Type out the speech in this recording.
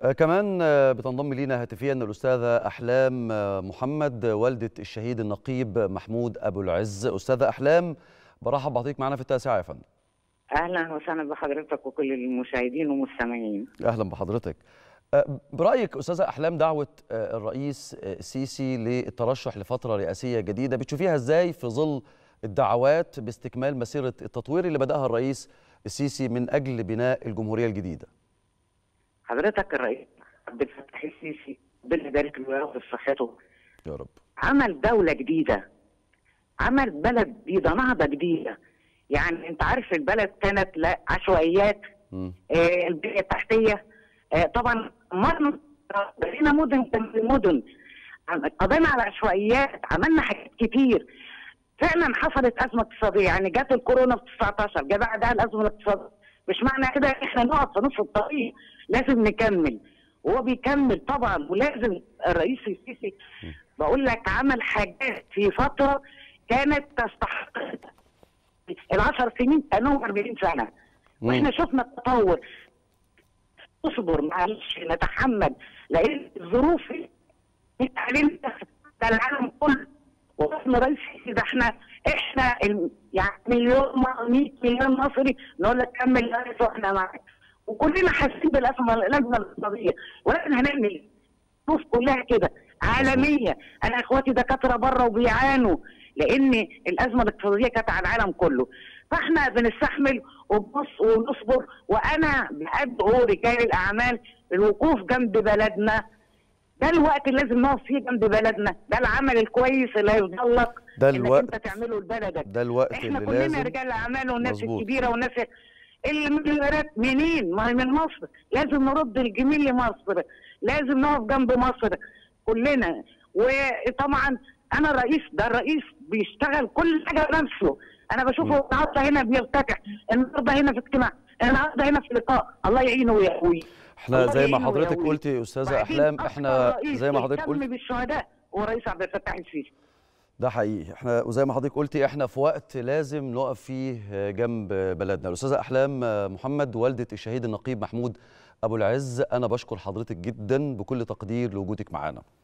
آه، كمان آه، بتنضم لينا هاتفيا الأستاذة أحلام آه، محمد والدة الشهيد النقيب محمود أبو العز أستاذة أحلام برحب بحضرتك معنا في التاسعة يا فندم اهلا وسهلا بحضرتك وكل المشاهدين والمستمعين أهلا بحضرتك آه، برأيك أستاذة أحلام دعوة آه، الرئيس آه، السيسي للترشح لفترة رئاسية جديدة بتشوفيها إزاي في ظل الدعوات باستكمال مسيرة التطوير اللي بدأها الرئيس السيسي من أجل بناء الجمهورية الجديدة حضرتك الرئيس عبد الفتاح السيسي ربنا يبارك له وياخد صحته يا رب عمل دولة جديدة عمل بلد جديدة نهضة جديدة يعني انت عارف البلد كانت لا عشوائيات مم. آه البنية التحتية آه طبعا مرنا بقينا مدن مدن قضينا على عشوائيات عملنا حاجات كتير فعلا حصلت ازمه اقتصاديه يعني جت الكورونا في 19 جه بعدها الازمه الاقتصاديه مش معنى كده ان احنا نقعد في نص الطريق لازم نكمل وهو بيكمل طبعا ولازم الرئيس السيسي بقول لك عمل حاجات في فتره كانت تستحق العشر سنين كانوا 40 سنه واحنا شفنا التطور اصبر معلش نتحمل لان الظروف انت علينا ده العالم كله واحنا رئيس ده احنا احنا ال- يعني مليون 100 مليون مصري نقول لك كمل يا ريس واحنا معاك وكلنا حاسين بالازمه الازمه الاقتصاديه ولكن هنعمل ايه؟ الظروف كلها كده عالميه انا اخواتي دكاتره بره وبيعانوا لان الازمه الاقتصاديه كانت على العالم كله فاحنا بنستحمل وبنص ونصبر وانا بأدعو رجال الاعمال الوقوف جنب بلدنا ده الوقت اللي لازم نقف فيه جنب بلدنا ده العمل الكويس اللي هيفضل لك ده انك الوقت انت تعمله لبلدك ده الوقت احنا اللي كلنا لازم رجال اعمال والناس مظبوط. الكبيره والناس المليارات منين؟ ما هي من مصر، لازم نرد الجميل لمصر، لازم نقف جنب مصر كلنا، وطبعا انا الرئيس ده الرئيس بيشتغل كل حاجه بنفسه، انا بشوفه النهارده هنا بيرتفع، النهارده هنا في اجتماع، النهارده هنا في لقاء، الله يعينه ويقويه. احنا الله زي ما يعينه حضرتك ويقويه. قلتي يا أستاذة وبعدين أحلام أكتر احنا رئيس زي ما حضرتك بيهتم قلتي بالشهداء هو رئيس عبد الفتاح السيسي. ده حقيقي احنا وزي ما حضرتك قلتي احنا في وقت لازم نقف فيه جنب بلدنا الاستاذه احلام محمد والده الشهيد النقيب محمود ابو العز انا بشكر حضرتك جدا بكل تقدير لوجودك معانا